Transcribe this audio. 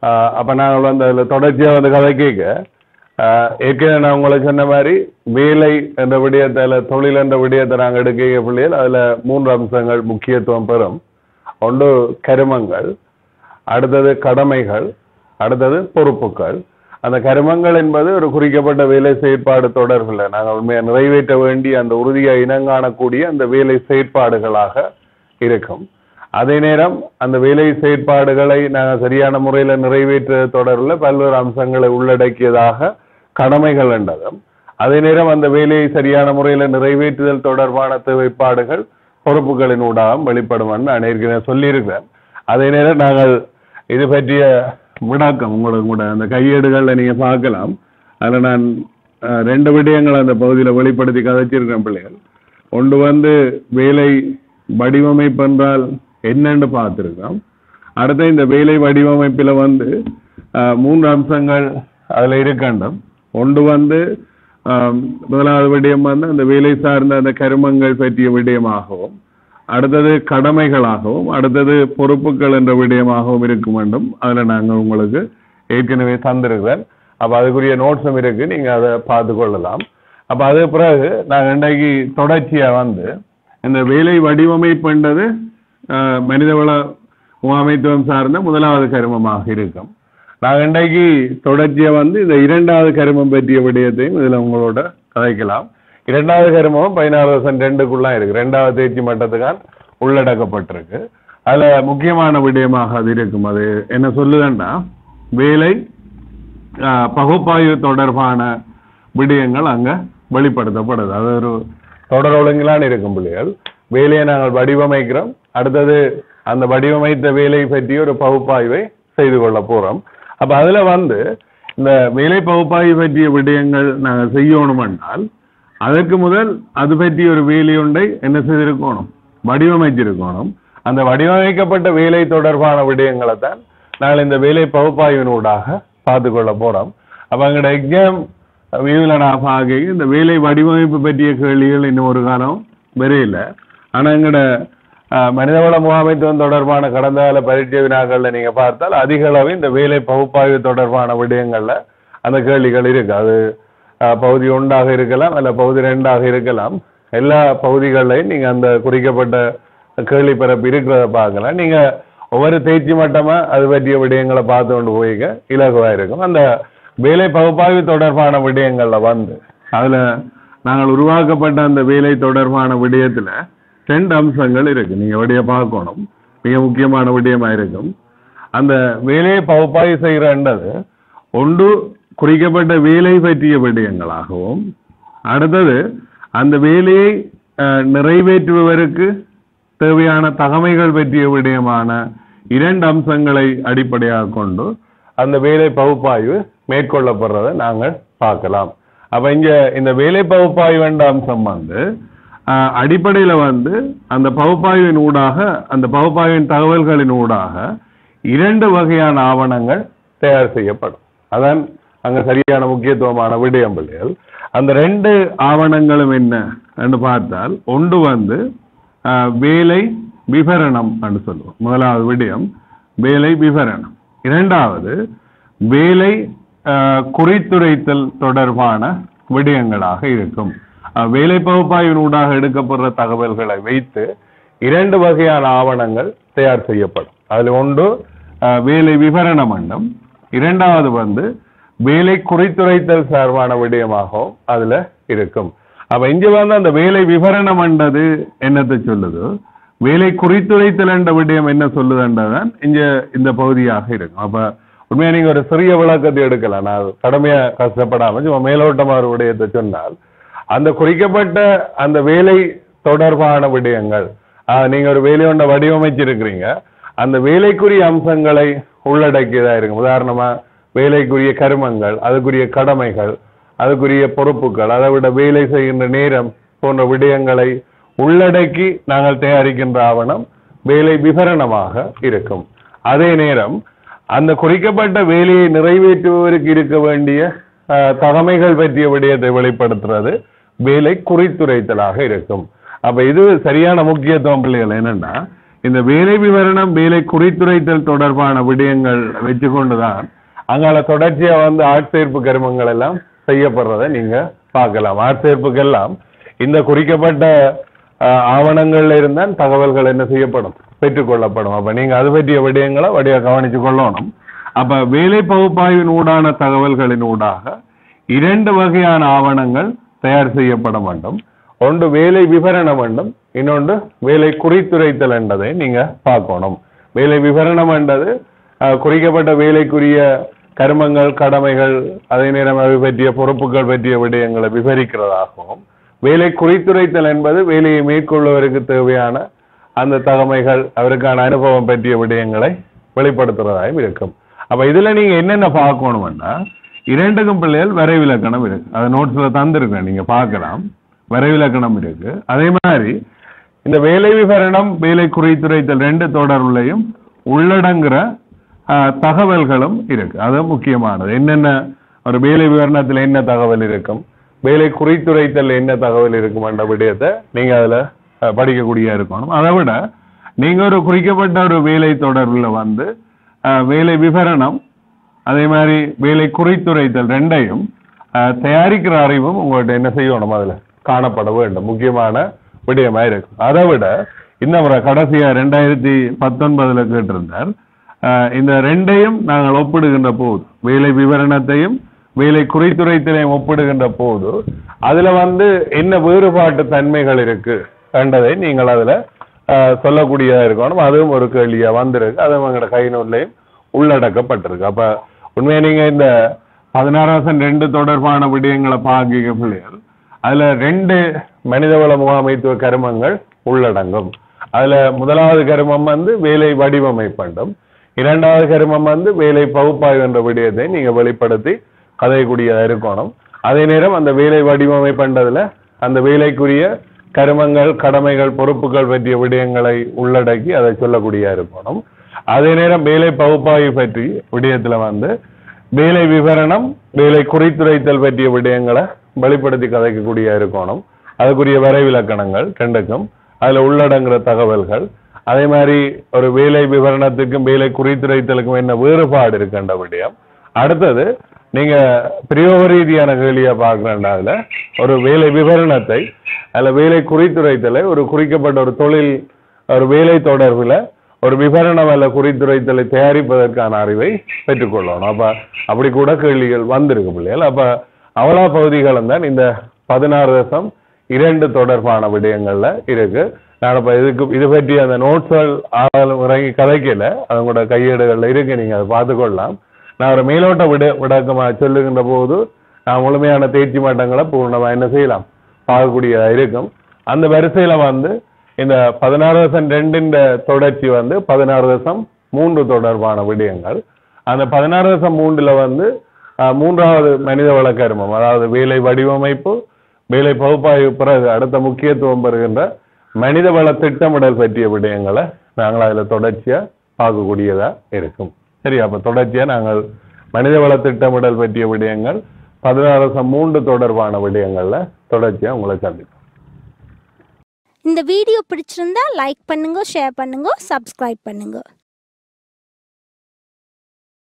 ஆஹ் அப்ப நாங்கள் வந்து அதுல தொடர்ச்சியா வந்து கதை கேட்க ஆஹ் ஏற்கனவே நான் உங்களுக்கு சொன்ன மாதிரி வேலை என்ற விடயத்தில் தொழில் என்ற விடயத்தை நாங்கள் எடுக்க பிள்ளைகள் அதுல மூன்று அம்சங்கள் முக்கியத்துவம் பெறும் ஒன்று கருமங்கள் அடுத்தது கடமைகள் அடுத்தது பொறுப்புகள் அந்த கருமங்கள் என்பது ஒரு குறிக்கப்பட்ட வேலை செயற்பாடு தொடர்பில் நாங்கள் உண்மையை நிறைவேற்ற வேண்டிய அந்த உறுதியை இனங்காணக்கூடிய அந்த வேலை செயற்பாடுகளாக இருக்கும் அதே நேரம் அந்த வேலை செயற்பாடுகளை நாங்கள் சரியான முறையில் நிறைவேற்ற தொடர்பில் பல்வேறு அம்சங்களை உள்ளடக்கியதாக கடமைகள் என்றதும் அதே நேரம் அந்த வேலையை சரியான முறையில் நிறைவேற்றுதல் தொடர்பான தேவைப்பாடுகள் பொறுப்புகளின் ஊடாக வெளிப்படும் என்று நான் ஏற்கனவே சொல்லியிருக்கிறேன் அதே நேரம் நாங்கள் இது பற்றிய விடாக்கம் உங்களுக்கு கூட அந்த கையேடுகளில் நீங்க பார்க்கலாம் அதில் நான் அஹ், ரெண்டு விடயங்கள் அந்த பகுதியில் வெளிப்படுத்தி கதைச்சிருக்கேன் பிள்ளைகள் ஒன்று வந்து வேலை வடிவமைப்பு என்றால் என்னன்னு பார்த்துருக்கோம் அடுத்து இந்த வேலை வடிவமைப்பில் வந்து அஹ், மூன்று அம்சங்கள் அதில் இருக்கின்றோம் ஒன்று வந்து ஆம், முதலாவது விடயம் வந்து அந்த வேலை சார்ந்த அந்த கருமங்கள் பற்றிய விடயமாகவும் அடுத்தது கடமைகளாகவும் அடுத்தது பொறுப்புகள் என்ற விடயமாகவும் இருக்கும் வேண்டும் அதில் நாங்கள் உங்களுக்கு ஏற்கனவே தந்திருக்கிறேன் அப்போ அதுக்குரிய நோட்ஸும் இருக்கு நீங்க அதை பார்த்து கொள்ளலாம் அப்போ அது பிறகு நாங்கள் இன்றைக்கு தொடர்ச்சியாக வந்து இந்த வேலை வடிவமைப்புன்றது ஆஹ், மனிதவள முகாமைத்துவம் சார்ந்த முதலாவது கருமமாக இருக்கும் நாங்கள் இன்றைக்கு தொடர்ச்சியாக வந்து இந்த இரண்டாவது கருமம் பற்றிய விடயத்தையும் இதில் உங்களோட கதைக்கலாம் இரண்டாவது கருமம் பதினாறு வருஷம் ரெண்டுக்குள்ளா இருக்கு ரெண்டாவது தேர்ச்சி மட்டத்துக்கான் உள்ளடக்கப்பட்டிருக்கு அதுல முக்கியமான விடயமாக அது இருக்கும் அது என்ன சொல்லுதுன்னா வேலை ஆஹ், பகுப்பாய்வு தொடர்பான விடயங்கள் அங்க வெளிப்படுத்தப்படுது அது ஒரு தொடர் ஒழுங்கிலான இருக்கும் பிள்ளைகள் வேலையை நாங்கள் வடிவமைக்கிறோம் அடுத்தது அந்த வடிவமைத்த வேலை பற்றி ஒரு பகுப்பாய்வை செய்து கொள்ள போறோம் அப்ப அதுல வந்து இந்த வேலை பகுப்பாய்வு பற்றிய விடயங்கள் நாங்கள் செய்யணும் என்றால் அதற்கு முதல் அது பற்றி ஒரு வேலை ஒன்றை என்ன செய்திருக்கணும் வடிவமைச்சிருக்கணும் அந்த வடிவமைக்கப்பட்ட வேலை தொடர்பான விடயங்களை தான் நாங்கள் இந்த வேலை பகுப்பாய்வினூடாக பார்த்து கொள்ள போறோம் அப்ப எங்களோட எக்ஸாம் வியூவில் நான் பார்க்க இந்த வேலை வடிவமைப்பு பற்றிய கேள்விகள் இன்னும் ஒரு காலம் வரையில ஆனா எங்களோட அஹ், மனிதவள முகாமைத்துவம் தொடர்பான கடந்த கால பரீட்சை வினாக்கள்ல நீங்க பார்த்தால் அதிக அளவு இந்த வேலை பகுப்பாய்வு தொடர்பான விடயங்கள்ல அந்த கேள்விகள் இருக்கு அது அஹ், பகுதி ஒன்றாக இருக்கலாம் அல்ல பகுதி ரெண்டாக இருக்கலாம் எல்லா பகுதிகளையும் நீங்க அந்த குறிக்கப்பட்ட கேள்வி பரப்பு இருக்கிறத பார்க்கலாம் நீங்க ஒவ்வொரு தேர்ச்சி மட்டமா அது பற்றிய விடயங்களை பார்த்து கொண்டு போய்க்க இலகுவா இருக்கும் அந்த வேலை பகுப்பாய்வு தொடர்பான விடயங்கள்ல வந்து அதுல நாங்கள் உருவாக்கப்பட்ட அந்த வேலை தொடர்பான விடயத்துல ரெண்டு அம்சங்கள் இருக்கு நீங்க விடைய பார்க்கணும் மிக முக்கியமான விடயமா இருக்கும் அந்த வேலையை பகுப்பாய்வு செய்கிறன்றது ஒன்று குறிக்கப்பட்ட வேலை பற்றிய விடயங்களாகவும் அடுத்தது அந்த வேலையை அஹ், நிறைவேற்றுபவருக்கு தேவையான தகமைகள் பற்றிய விடயமான இரண்டு அம்சங்களை அடிப்படையாக கொண்டு அந்த வேலை பகுப்பாய்வு மேற்கொள்ளப்படுறதை நாங்கள் பார்க்கலாம் அப்ப இங்க இந்த வேலை பகுப்பாய்வு என்ற அம்சம் வந்து ஆஹ், அடிப்படையில வந்து அந்த பகுப்பாய்வின் ஊடாக அந்த பகுப்பாய்வின் தகவல்களின் ஊடாக இரண்டு வகையான ஆவணங்கள் தயார் செய்யப்படும் அதான் அங்க சரியான முக்கியத்துவமான விடயம் பிள்ளைகள் அந்த ரெண்டு ஆவணங்களும் என்ன என்று பார்த்தால் ஒன்று வந்து ஆஹ், வேலை விவரணம் என்று சொல்லுவோம் முதலாவது விடயம் வேலை விவரணம் இரண்டாவது வேலை ஆஹ், குறித்துரைத்தல் தொடர்பான விடயங்களாக இருக்கும் ஆஹ், வேலை பகுப்பாய்வின் ஊடாக எடுக்கப்படுற தகவல்களை வைத்து இரண்டு வகையான ஆவணங்கள் தயார் செய்யப்படும் அதுல ஒன்று ஆஹ், வேலை விவரணம் என்றும் இரண்டாவது வந்து வேலை குறித்துரைத்தல் சார்பான விடயமாகவும் அதுல இருக்கும் அப்ப இங்க வந்து அந்த வேலை விவரணம் என்றது என்னத்தை சொல்லுது வேலை குறித்துரைத்தல் என்ற விடயம் என்ன சொல்லுதுன்றதான் இங்க இந்த பகுதியாக இருக்கும் அப்ப உண்மையா நீங்க ஒரு சிறிய விளக்கத்தை எடுக்கலாம் நான் கடுமையா கஷ்டப்படாம சும்மா மேலோட்டமா ஒரு விடயத்தை சொன்னால் அந்த குறிக்கப்பட்ட அந்த வேலை தொடர்பான விடயங்கள் ஆஹ், நீங்க ஒரு வேலை ஒன்றை வடிவமைச்சிருக்கிறீங்க அந்த வேலைக்குரிய அம்சங்களை உள்ளடக்கியதா இருக்கும் உதாரணமா வேலைக்குரிய கருமங்கள் அதுக்குரிய கடமைகள் அதுக்குரிய பொறுப்புகள் அதை விட வேலை செய்கின்ற நேரம் போன்ற விடயங்களை உள்ளடக்கி நாங்கள் தயாரிக்கின்ற ஆவணம் வேலை விவரணமாக இருக்கும் அதே நேரம் அந்த குறிக்கப்பட்ட வேலையை நிறைவேற்றுபவருக்கு இருக்க வேண்டிய அஹ், தகமைகள் பற்றிய விடயத்தை வெளிப்படுத்துறது வேலை குறித்துரைத்தலாக இருக்கும் அப்ப இது சரியான முக்கியத்துவம் பிள்ளைகள் என்னன்னா இந்த வேலை விவரணம் வேலை குறித்துரைத்தல் தொடர்பான விடயங்கள் வச்சுக்கொண்டுதான் அங்கால தொடர்ச்சியா வந்து ஆட்சேர்ப்பு கருமங்கள் எல்லாம் செய்யப்படுறதை நீங்க பார்க்கலாம் ஆட்சேர்ப்புக்கெல்லாம் இந்த குறிக்கப்பட்ட அஹ், ஆவணங்கள்ல இருந்தால் தகவல்கள் என்ன செய்யப்படும் பெற்றுக்கொள்ளப்படும் அப்ப நீங்க அது பற்றிய விடயங்களை வடிவ கவனிச்சு கொள்ளணும் அப்ப வேலை பகுப்பாய்வின் ஊடான தகவல்களின் ஊடாக இரண்டு வகையான ஆவணங்கள் தயார் செய்யப்பட வேண்டும் ஒன்று வேலை விவரணம் வேண்டும் இன்னொன்று வேலை குறித்துரைத்தல் என்றதை நீங்க பார்க்கணும் வேலை விவரணம் என்றது அஹ், குறிக்கப்பட்ட வேலைக்குரிய கருமங்கள் கடமைகள் அதே நேரம் அவை பற்றிய பொறுப்புகள் பற்றிய விடயங்களை விவரிக்கிறதாகவும் வேலை குறித்துரைத்தல் என்பது வேலையை மேற்கொள்வதற்கு தேவையான அந்த தகமைகள் அவருக்கான அனுபவம் பற்றிய விடயங்களை வெளிப்படுத்துறதாயும் இருக்கும் அப்ப இதுல நீங்க என்னென்ன பார்க்கணும்னா இரண்டுக்கும் பிள்ளைகள் வரைவிலக்கணம் இருக்கு அது நோட்ஸ்ல தந்திருக்கேன் நீங்க பார்க்கலாம் வரைவிலக்கணம் இருக்கு அதே மாதிரி இந்த வேலை விவரணம் வேலை குறித்துரைத்தல் ரெண்டு தொடர்புலையும் உள்ளடங்குற ஆஹ், தகவல்களும் இருக்கு அது முக்கியமானது என்னென்ன ஒரு வேலை விவரணத்துல என்ன தகவல் இருக்கும் வேலை குறித்துரைத்தல் என்ன தகவல் இருக்கும் என்ற விடயத்தை நீங்க அதுல அஹ், படிக்கக்கூடிய இருக்கணும் அதை விட நீங்க ஒரு குறிக்கப்பட்ட ஒரு வேலை தொடர்புல வந்து அஹ், வேலை விவரணம் அதே மாதிரி வேலை குறித்துரைத்தல் ரெண்டையும் அஹ், தயாரிக்கிற அறிவும் உங்கள்ட்ட என்ன செய்யணும் அதுல காணப்பட வேண்டும் முக்கியமான விடயமா இருக்கும் அதை விட இந்த முறை கடைசியா ரெண்டாயிரத்தி பத்தொன்பதுல கேட்டிருந்தார் அஹ், இந்த ரெண்டையும் நாங்கள் ஒப்பிடுகின்ற போது வேலை விவரணத்தையும் வேலை குறித்துரைத்தலையும் ஒப்பிடுகின்ற போது அதுல வந்து என்ன வேறுபாட்டு தன்மைகள் இருக்கு என்றதை நீங்கள் அதுல அஹ், சொல்லக்கூடியதா இருக்கணும் அதுவும் ஒரு கேள்வியா வந்திருக்கு அதுவும் எங்களோட கை நூல்லையும் உள்ளடக்கப்பட்டிருக்கு அப்ப உண்மையா நீங்க இந்த பதினாறாம் ரெண்டு தொடர்பான விடயங்களை பார்க்க பிள்ளைகள் அதுல ரெண்டு மனிதவள முகாமைத்துவ கருமங்கள் உள்ளடங்கும் அதுல முதலாவது கருமம் வந்து வேலை வடிவமைப்பண்டும் இரண்டாவது கருமம் வந்து வேலை பகுப்பாய்வு என்ற விடயத்தை நீங்க வெளிப்படுத்தி கதையக்கூடியதா இருக்கணும் அதே நேரம் அந்த வேலை வடிவமைப்பண்டதுல அந்த வேலைக்குரிய கருமங்கள் கடமைகள் பொறுப்புகள் பற்றிய விடயங்களை உள்ளடக்கி அதை சொல்லக்கூடியதா இருக்கணும் அதே நேரம் வேலை பகுப்பாய்வு பற்றி விடயத்துல வந்து வேலை விவரணம் வேலை குறித்துரைத்தல் பற்றிய விடயங்களை வெளிப்படுத்தி கதைக்கக்கூடிய இருக்கணும் அதுக்குரிய வரைவிலக்கணங்கள் ரெண்டுக்கும் அதுல உள்ளடங்குற தகவல்கள் அதே மாதிரி ஒரு வேலை விவரணத்துக்கும் வேலை குறித்துரைத்தலுக்கும் என்ன வேறுபாடு இருக்கின்ற விடயம் அடுத்தது நீங்க பிரயோக ரீதியான கேள்வியா பார்க்கிறேன்டா அதுல ஒரு வேலை விவரணத்தை அதுல வேலை குறித்துரைத்தலை ஒரு குறிக்கப்பட்ட ஒரு தொழில் ஒரு வேலை தொடர்புல ஒரு விவரணம் அல்ல குறித்துரைத்தலை தயாரிப்பதற்கான அறிவை பெற்றுக்கொள்ளணும் அப்ப அப்படி கூட கேள்விகள் வந்திருக்கு பிள்ளைகள் அப்ப அவலா பகுதிகளும் தான் இந்த பதினாறு தசம் இரண்டு தொடர்பான விடயங்கள்ல இருக்கு நான் இப்ப இதுக்கு இது பற்றி அந்த நோட்ஸ்கள் ஆளும் இறங்கி கதைக்கல அதோட கையேடுகள்ல இருக்கு நீங்க அதை பார்த்துக்கொள்ளலாம் நான் ஒரு மேலோட்ட விட விடக்கமா சொல்லுகின்ற போது நான் முழுமையான தேர்ச்சி மட்டங்களை பூர்ணமா என்ன செய்யலாம் பார்க்கக்கூடியதா இருக்கும் அந்த வரிசையில வந்து இந்த பதினாறு தசம் ரெண்டின் தொடர்ச்சி வந்து பதினாறு தசம் மூன்று தொடர்பான விடயங்கள் அந்த பதினாறு தசம் மூன்றுல வந்து அஹ், மூன்றாவது மனித வள கருமம் அதாவது வேலை வடிவமைப்பு வேலை பகுப்பாய்வு பிறகு அடுத்த முக்கியத்துவம் பெறுகின்ற மனித வள திட்டமிடல் பற்றிய விடயங்களை நாங்கள் அதுல தொடர்ச்சியா பார்க்கக்கூடியதா இருக்கும் சரி அப்ப தொடர்ச்சியா நாங்கள் மனித வள திட்டமிடல் பற்றிய விடயங்கள் பதினாறு தசம் மூன்று தொடர்பான விடயங்கள்ல தொடர்ச்சியா உங்களை சந்திப்போம் இந்த வீடியோ பிடிச்சிருந்தா லைக் பண்ணுங்க ஷேர் பண்ணுங்க சப்ஸ்கிரைப் பண்ணுங்க